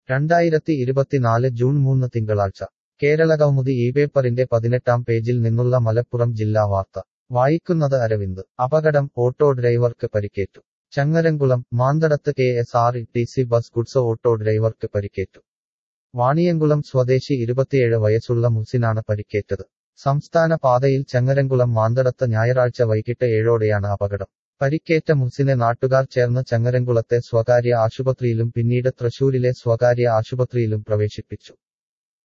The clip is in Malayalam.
രണ്ടായിരത്തി ഇരുപത്തിനാല് ജൂൺ മൂന്ന് തിങ്കളാഴ്ച കേരളകൗമുദി ഈ പേപ്പറിന്റെ പതിനെട്ടാം പേജിൽ നിന്നുള്ള മലപ്പുറം ജില്ലാ വാർത്ത വായിക്കുന്നത് അരവിന്ദ് അപകടം ഓട്ടോ ഡ്രൈവർക്ക് പരിക്കേറ്റു ചങ്ങരംകുളം മാന്തടത്ത് K S R T C bus goods auto ഡ്രൈവർക്ക് പരിക്കേറ്റു വാണിയംകുളം സ്വദേശി ഇരുപത്തിയേഴ് വയസ്സുള്ള മുസിനാണ് പരിക്കേറ്റത് സംസ്ഥാന പാതയിൽ ചങ്ങരംകുളം മാന്തടത്ത് ഞായറാഴ്ച വൈകിട്ട് ഏഴോടെയാണ് അപകടം പരിക്കേറ്റ മുസിനെ നാട്ടുകാർ ചേർന്ന് ചങ്ങരംകുളത്തെ സ്വകാര്യ ആശുപത്രിയിലും പിന്നീട് തൃശൂരിലെ സ്വകാര്യ ആശുപത്രിയിലും പ്രവേശിപ്പിച്ചു